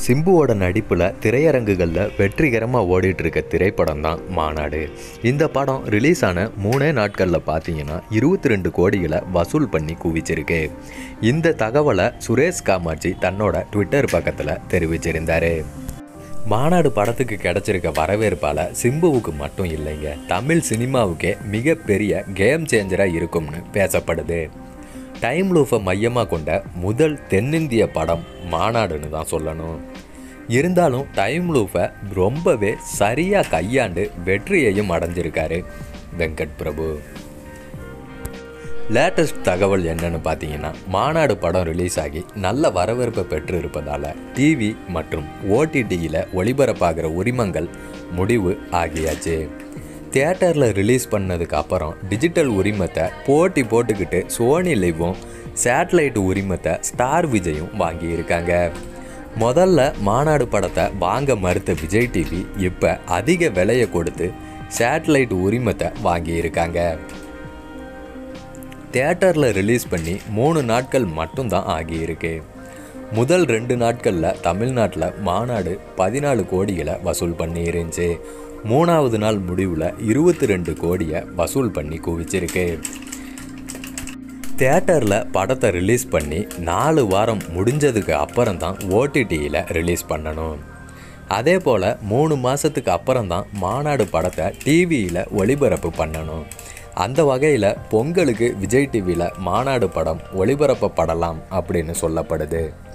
சிம்புவோட நடிப்பில் திரையரங்குகளில் வெற்றிகரமாக ஓடிட்டு இருக்க திரைப்படம் தான் மாநாடு இந்த படம் ரிலீஸ் ஆன மூணே நாட்களில் பார்த்தீங்கன்னா இருபத்தி ரெண்டு கோடிகளை வசூல் பண்ணி குவிச்சிருக்கு இந்த தகவலை சுரேஷ் காமாட்சி தன்னோட ட்விட்டர் பக்கத்தில் தெரிவிச்சிருந்தாரு மாநாடு படத்துக்கு கிடைச்சிருக்க வரவேற்பால் சிம்புவுக்கு மட்டும் இல்லைங்க தமிழ் சினிமாவுக்கே மிகப்பெரிய கேம் சேஞ்சராக இருக்கும்னு பேசப்படுது டைம் லூஃபை மையமாக கொண்ட முதல் தென்னிந்திய படம் மாநாடுன்னு தான் சொல்லணும் இருந்தாலும் டைம் லூஃபை ரொம்பவே சரியாக கையாண்டு வெற்றியையும் அடைஞ்சிருக்காரு வெங்கட் பிரபு லேட்டஸ்ட் தகவல் என்னன்னு பார்த்தீங்கன்னா மாநாடு படம் ரிலீஸ் ஆகி நல்ல வரவேற்பை பெற்று இருப்பதால் டிவி மற்றும் ஓடிடியில் ஒளிபரப்பாகிற உரிமங்கள் முடிவு ஆகியாச்சு தியேட்டரில் ரிலீஸ் பண்ணதுக்கு அப்புறம் டிஜிட்டல் உரிமத்தை போட்டி போட்டுக்கிட்டு சோனி லிவும் சேட்டலைட் உரிமத்தை ஸ்டார் விஜயும் வாங்கியிருக்காங்க முதல்ல மாநாடு படத்தை வாங்க மறுத்த விஜய் டிவி இப்போ அதிக விலையை கொடுத்து சேட்டலைட் உரிமத்தை வாங்கியிருக்காங்க தியேட்டரில் ரிலீஸ் பண்ணி மூணு நாட்கள் மட்டும்தான் ஆகியிருக்கு முதல் ரெண்டு நாட்களில் தமிழ்நாட்டில் மாநாடு பதினாலு கோடிகளை வசூல் பண்ணி இருந்துச்சு மூணாவது நாள் முடிவில் இருபத்தி ரெண்டு கோடியை வசூல் பண்ணி குவிச்சிருக்கு தியேட்டரில் படத்தை ரிலீஸ் பண்ணி நாலு வாரம் முடிஞ்சதுக்கு அப்புறம் தான் ஓடிடியில் ரிலீஸ் பண்ணணும் அதே போல் மூணு மாதத்துக்கு அப்புறம் தான் மாநாடு படத்தை டிவியில் ஒளிபரப்பு பண்ணணும் அந்த வகையில் பொங்கலுக்கு விஜய் டிவியில் மாநாடு படம் ஒளிபரப்பப்படலாம் அப்படின்னு சொல்லப்படுது